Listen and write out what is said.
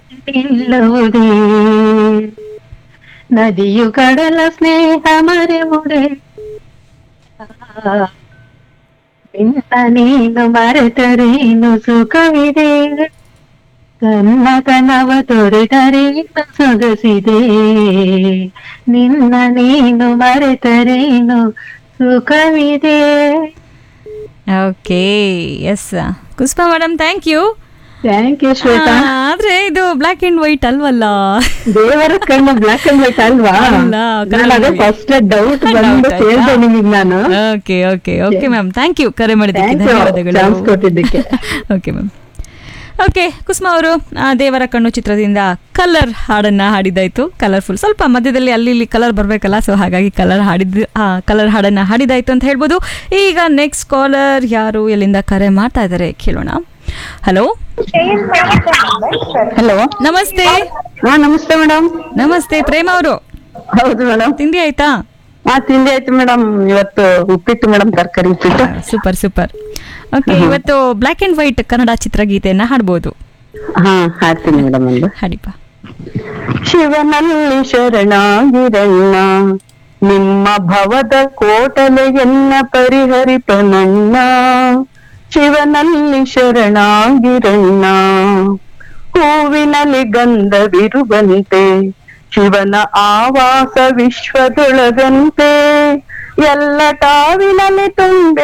ನಿಲ್ಲುವುದೇ ನದಿಯು ಕಡಲ ಸ್ನೇಹ ಮರೆವುಡೆ ನಿನ್ನ ನೀನು ಮರೆತರೇನು ಸುಖವಿದೆ ಕನ್ನ ಕನವ ತೊರೆದರೇನು ಸೊಗಸಿದೆ ನಿನ್ನ ನೀನು ಮರೆತರೇನು ಸುಖವಿದೆ okay yes Kusma madam thank you thank you Shweta ಆದ್ರೆ ಇದು ಬ್ಲ್ಯಾಕ್ ಅಂಡ್ ವೈಟ್ ಅಲ್ವಲ್ಲ ದೇವರ ಕಣ್ಣು ಬ್ಲಾಕ್ ಅಂಡ್ ವೈಟ್ ಅಲ್ವಾ ಅಲ್ಲ, colour ನಾನು ಅದೇ movie. ಫಸ್ಟ್ ಡೌಟ್ ಬಂದು Doubt ಆಯ್ತಾ? ಕೇಳ್ದೆ ನಿಮಗೆ ನಾನು okay okay okay ma'am thank you ಕರೆ ಮಾಡಿದ್ದಕ್ಕೆ ಥ್ಯಾಂಕ್ ಯು ಧನ್ಯವಾದಗಳು ಚಾನ್ಸ್ ಕೊಟ್ಟಿದ್ದಕ್ಕೆ ಓಕೆ ಮ್ಯಾಮ್ ಓಕೆ ಕುಸುಮ ಅವರು ಆ, ದೇವರ ಕಣ್ಣು ಚಿತ್ರದಿಂದ ಕಲರ್ ಹಾಡನ್ನ ಹಾಡಿದ್ದಾಯ್ತು ಕಲರ್ಫುಲ್ ಸ್ವಲ್ಪ ಮಧ್ಯದಲ್ಲಿ ಅಲ್ಲಿ ಇಲ್ಲಿ ಕಲರ್ ಬರಬೇಕಲ್ಲ ಸೊ ಹಾಗಾಗಿ ಕಲರ್ ಹಾಡಿದ್ದು ಕಲರ್ ಹಾಡನ್ನ ಹಾಡಿದಾಯ್ತು ಅಂತ ಹೇಳ್ಬೋದು ಈಗ ನೆಕ್ಸ್ಟ್ ಕಾಲರ್ ಯಾರು ಎಲ್ಲಿಂದ ಕರೆ ಮಾಡ್ತಾ ಇದ್ದಾರೆ ಕೇಳೋಣ ಹಲೋ ಹಲೋ ನಮಸ್ತೆ ಹಾ ನಮಸ್ತೆ ಮೇಡಮ್ ನಮಸ್ತೆ ಪ್ರೇಮ ಅವರು ಹೌದು ಮೇಡಮ್ ತಿಂಡಿ ಆಯ್ತಾ ಹಾ ತಿಂಡಿ ಆಯ್ತು ಮೇಡಮ್ ಇವತ್ತು ಉಪ್ಪಿಟ್ಟು ಮೇಡಮ್ ತರಕಾರಿ ಉಪ್ಪಿಟ್ಟು ಸೂಪರ್ ಸೂಪರ್ ಓಕೆ ಇವತ್ತು ಬ್ಲ್ಯಾಕ್ ಅಂಡ್ ವೈಟ್ ಕನ್ನಡ ಚಿತ್ರಗೀತೆಯನ್ನ ಹಾಡ್ಬೋದು ಹಾ ಹಾಡ್ತೀನಿ ಮೇಡಮ್ ಒಂದು ಹಾಡಿಪ್ಪ ಶಿವನಲ್ಲಿ ಶರಣಾಗಿರಣ್ಣ ನಿಮ್ಮ ಭವದ ಕೋಟಲೆಯನ್ನ ಪರಿಹರಿಪನಣ್ಣ ಶಿವನಲ್ಲಿ ಶರಣಾಗಿರಣ್ಣ ಹೂವಿನಲ್ಲಿ ಗಂಧವಿರುವಂತೆ ಶಿವನ ಆವಾಸ ವಿಶ್ವದೊಳಗಂತೆ ಎಲ್ಲ ಟಾವಿನಲ್ಲಿ ತುಂಬೆ